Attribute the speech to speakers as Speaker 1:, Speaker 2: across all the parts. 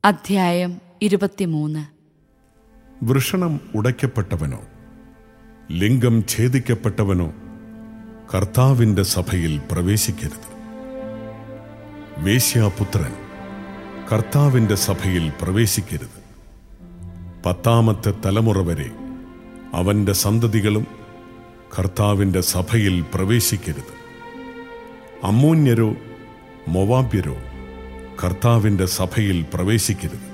Speaker 1: അധ്യായം ഇരുപത്തിമൂന്ന്
Speaker 2: വൃഷണം ഉടയ്ക്കപ്പെട്ടവനോ ലിംഗം ഛേദിക്കപ്പെട്ടവനോ കർത്താവിന്റെ സഭയിൽ പ്രവേശിക്കരുത് വേശ്യാപുത്രൻ കർത്താവിന്റെ സഭയിൽ പ്രവേശിക്കരുത് പത്താമത്തെ തലമുറ വരെ അവന്റെ സന്തതികളും കർത്താവിന്റെ സഭയിൽ പ്രവേശിക്കരുത് അമ്മോന്യരോ മൊവാബ്യരോ കർത്താവിന്റെ സഭയിൽ പ്രവേശിക്കരുത്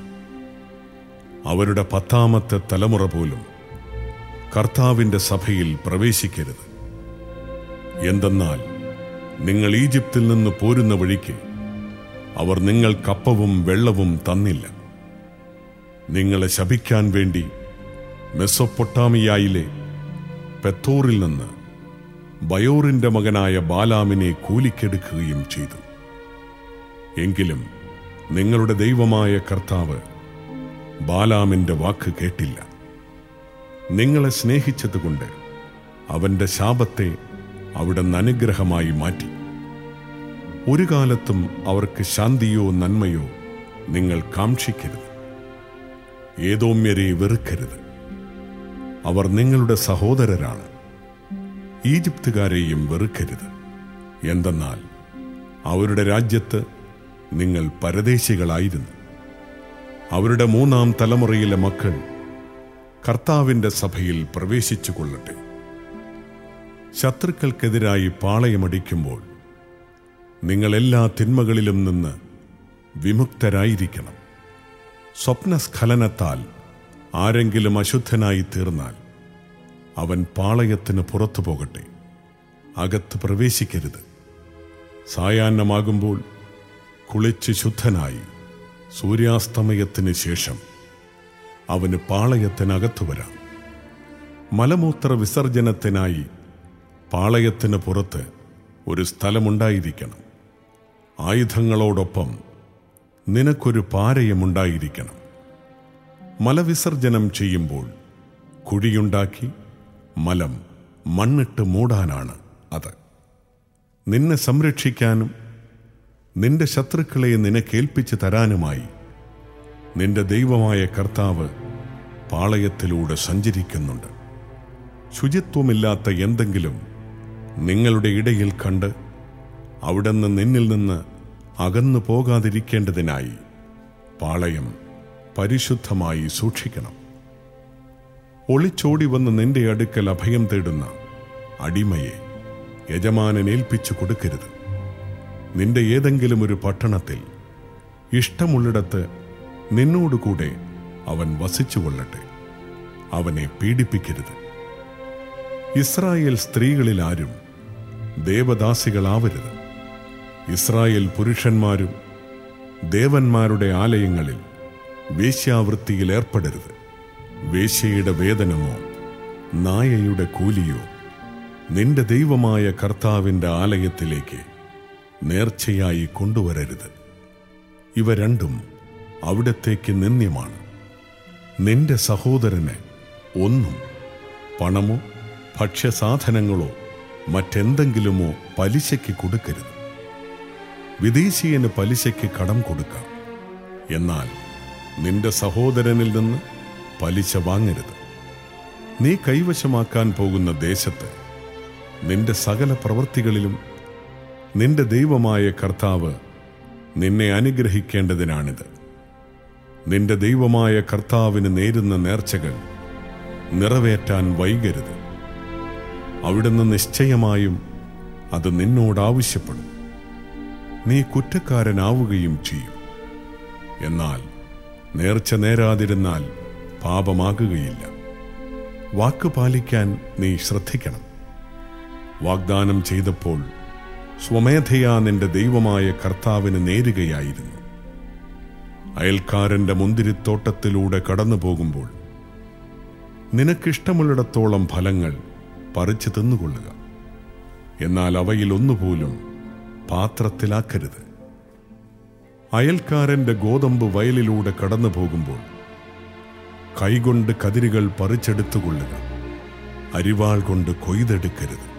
Speaker 2: അവരുടെ പത്താമത്തെ തലമുറ പോലും കർത്താവിന്റെ സഭയിൽ പ്രവേശിക്കരുത് എന്തെന്നാൽ നിങ്ങൾ ഈജിപ്തിൽ നിന്ന് പോരുന്ന വഴിക്ക് അവർ നിങ്ങൾക്കപ്പവും വെള്ളവും തന്നില്ല നിങ്ങളെ ശപിക്കാൻ വേണ്ടി മെസ്സൊപ്പൊട്ടാമിയായിലെ പെത്തോറിൽ നിന്ന് ബയോറിന്റെ മകനായ ബാലാമിനെ കൂലിക്കെടുക്കുകയും ചെയ്തു എങ്കിലും നിങ്ങളുടെ ദൈവമായ കർത്താവ് ബാലാമിന്റെ വാക്ക് കേട്ടില്ല നിങ്ങളെ സ്നേഹിച്ചതുകൊണ്ട് അവന്റെ ശാപത്തെ അവിടുന്ന് അനുഗ്രഹമായി മാറ്റി ഒരു കാലത്തും അവർക്ക് ശാന്തിയോ നന്മയോ നിങ്ങൾ കാക്ഷിക്കരുത് ഏതോമ്യരെ വെറുക്കരുത് അവർ നിങ്ങളുടെ സഹോദരരാണ് ഈജിപ്തുകാരെയും വെറുക്കരുത് എന്തെന്നാൽ അവരുടെ രാജ്യത്ത് നിങ്ങൾ പരദേശികളായിരുന്നു അവരുടെ മൂന്നാം തലമുറയിലെ മക്കൾ കർത്താവിന്റെ സഭയിൽ പ്രവേശിച്ചു കൊള്ളട്ടെ ശത്രുക്കൾക്കെതിരായി പാളയമടിക്കുമ്പോൾ നിങ്ങൾ എല്ലാ തിന്മകളിലും നിന്ന് വിമുക്തരായിരിക്കണം സ്വപ്നസ്ഖലനത്താൽ ആരെങ്കിലും അശുദ്ധനായി തീർന്നാൽ അവൻ പാളയത്തിന് പുറത്തു പോകട്ടെ അകത്ത് പ്രവേശിക്കരുത് സായാഹ്നമാകുമ്പോൾ കുളിച്ച് ശുദ്ധനായി സൂര്യാസ്തമയത്തിന് ശേഷം അവന് പാളയത്തിനകത്തു വരാം മലമൂത്ര വിസർജനത്തിനായി പാളയത്തിന് പുറത്ത് ഒരു സ്ഥലമുണ്ടായിരിക്കണം ആയുധങ്ങളോടൊപ്പം നിനക്കൊരു പാരയുമുണ്ടായിരിക്കണം മലവിസർജനം ചെയ്യുമ്പോൾ കുഴിയുണ്ടാക്കി മലം മണ്ണിട്ട് മൂടാനാണ് അത് നിന്നെ സംരക്ഷിക്കാനും നിന്റെ ശത്രുക്കളെ നിനക്കേൽപ്പിച്ചു തരാനുമായി നിന്റെ ദൈവമായ കർത്താവ് പാളയത്തിലൂടെ സഞ്ചരിക്കുന്നുണ്ട് ശുചിത്വമില്ലാത്ത എന്തെങ്കിലും നിങ്ങളുടെ ഇടയിൽ കണ്ട് അവിടുന്ന് നിന്നിൽ നിന്ന് അകന്നു പോകാതിരിക്കേണ്ടതിനായി പാളയം പരിശുദ്ധമായി സൂക്ഷിക്കണം ഒളിച്ചോടി വന്ന് നിന്റെ അടുക്കൽ അഭയം തേടുന്ന അടിമയെ യജമാനൻ ഏൽപ്പിച്ചു കൊടുക്കരുത് നിന്റെ ഏതെങ്കിലും ഒരു പട്ടണത്തിൽ ഇഷ്ടമുള്ളിടത്ത് നിന്നോടുകൂടെ അവൻ വസിച്ചുകൊള്ളട്ടെ അവനെ പീഡിപ്പിക്കരുത് ഇസ്രായേൽ സ്ത്രീകളിൽ ആരും ദേവദാസികളാവരുത് ഇസ്രായേൽ പുരുഷന്മാരും ദേവന്മാരുടെ ആലയങ്ങളിൽ വേശ്യാവൃത്തിയിൽ ഏർപ്പെടരുത് വേശ്യയുടെ വേതനമോ നായയുടെ കൂലിയോ നിന്റെ ദൈവമായ കർത്താവിന്റെ ആലയത്തിലേക്ക് നേർച്ചയായി കൊണ്ടുവരരുത് ഇവ രണ്ടും അവിടത്തേക്ക് നിന്ദ്യമാണ് നിന്റെ സഹോദരന് ഒന്നും പണമോ ഭക്ഷ്യസാധനങ്ങളോ മറ്റെന്തെങ്കിലുമോ പലിശയ്ക്ക് കൊടുക്കരുത് വിദേശീയന് പലിശയ്ക്ക് കടം കൊടുക്കാം എന്നാൽ നിന്റെ സഹോദരനിൽ നിന്ന് പലിശ വാങ്ങരുത് നീ കൈവശമാക്കാൻ പോകുന്ന ദേശത്ത് നിന്റെ സകല പ്രവൃത്തികളിലും നിന്റെ ദൈവമായ കർത്താവ് നിന്നെ അനുഗ്രഹിക്കേണ്ടതിനാണിത് നിന്റെ ദൈവമായ കർത്താവിന് നേരുന്ന നേർച്ചകൾ നിറവേറ്റാൻ വൈകരുത് അവിടുന്ന് നിശ്ചയമായും അത് നിന്നോട് ആവശ്യപ്പെടും നീ കുറ്റക്കാരനാവുകയും ചെയ്യും എന്നാൽ നേർച്ച നേരാതിരുന്നാൽ പാപമാകുകയില്ല വാക്ക് പാലിക്കാൻ നീ ശ്രദ്ധിക്കണം വാഗ്ദാനം ചെയ്തപ്പോൾ സ്വമേധയാ നിന്റെ ദൈവമായ കർത്താവിന് നേരുകയായിരുന്നു അയൽക്കാരന്റെ മുന്തിരിത്തോട്ടത്തിലൂടെ കടന്നു പോകുമ്പോൾ നിനക്കിഷ്ടമുള്ളിടത്തോളം ഫലങ്ങൾ പറിച്ചു തിന്നുകൊള്ളുക എന്നാൽ അവയിൽ ഒന്നുപോലും പാത്രത്തിലാക്കരുത് അയൽക്കാരന്റെ ഗോതമ്പ് വയലിലൂടെ കടന്നു പോകുമ്പോൾ കൈകൊണ്ട് കതിരുകൾ പറിച്ചെടുത്തുകൊള്ളുക അരിവാൾ കൊണ്ട് കൊയ്തെടുക്കരുത്